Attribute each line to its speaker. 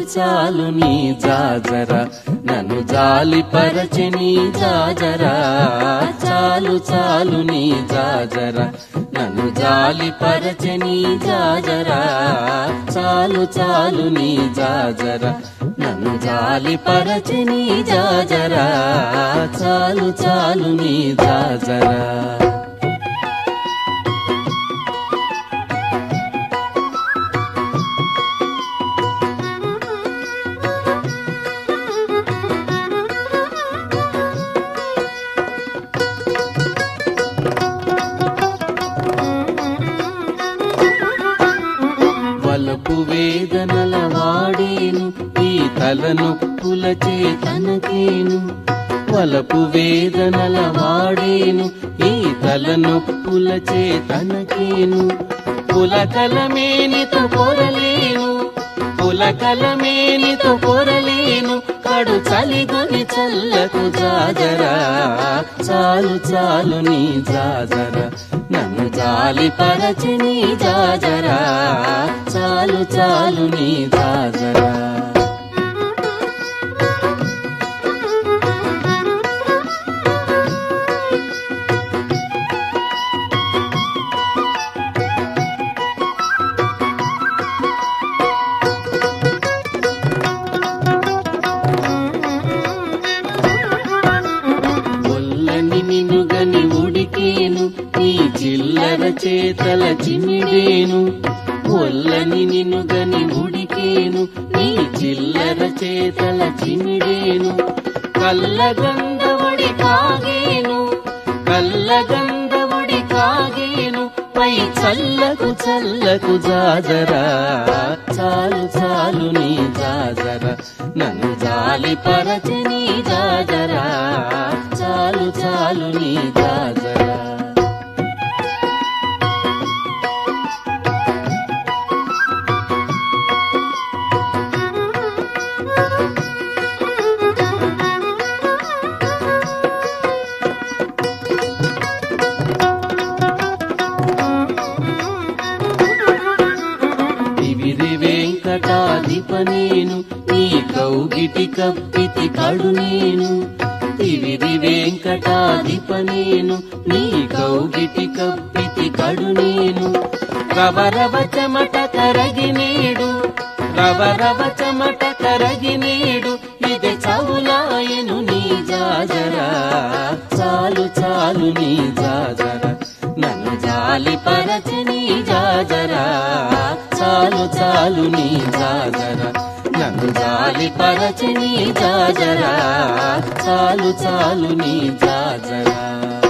Speaker 1: చాలు నీ జాజర నన్ను జాలి పరచని జాజరా చాలు చాలు నీ జాజర నన్ను జాలి పరచని జాజరా చాలు చాలు నీ జాజర నన్ను జాలి పరచని జాజరా చాలు చాలు నీ జాజరా వలపు వేదనల వాడేను ఈ తలనొప్పుల చేతనకేను వలపు వేదనల వాడేను ఈ తలనొప్పుల చేతనకేను పులకలమేనితో పొరలేను పులకలమేనితో పొరలేను కడు చలిగొని చల్లకు జాజరా చాలు చాలు నీ జాజరా నన్ను జాలి పరచి నీ జాజరా చాలు చాలు నీ జాజరా ఒల్లని నినుగని ఉడికేను నీ చిల్లర చేతల చిమిడేను ఒల్లని నినుగని ఉడికేను నీ చిల్లర చేతల చిమిడేను కల్లగంధవుడి కాగేను కల్లగంధవుడి కాగేను పై చల్లకు చల్లకు జాజరా చాలు చాలు నీ జాజరా నన్ను జాలి పరచి నీ జాజరా చాలు చాలు నీ జాజరా తివిరి వెంకటాధిప నేను నీ కౌగిటి కప్పితి కడు నేను తివిరి వెంకటాధిప నేను నీ కౌగిటి కప్పితి కడు నేను రవరవ చెమట కరగి నేడు రవరవ చెమట కరగి నేడు ఇది చవులాయను నీ జాజరా చాలు చాలు నీ జాజరా నన్ను జాలి పరచి నీ జాజరా చాలు చాలు నీ జాజరా నన్ను జాలి పరచి నీ జాజరా చాలు చాలు నీ జాజరా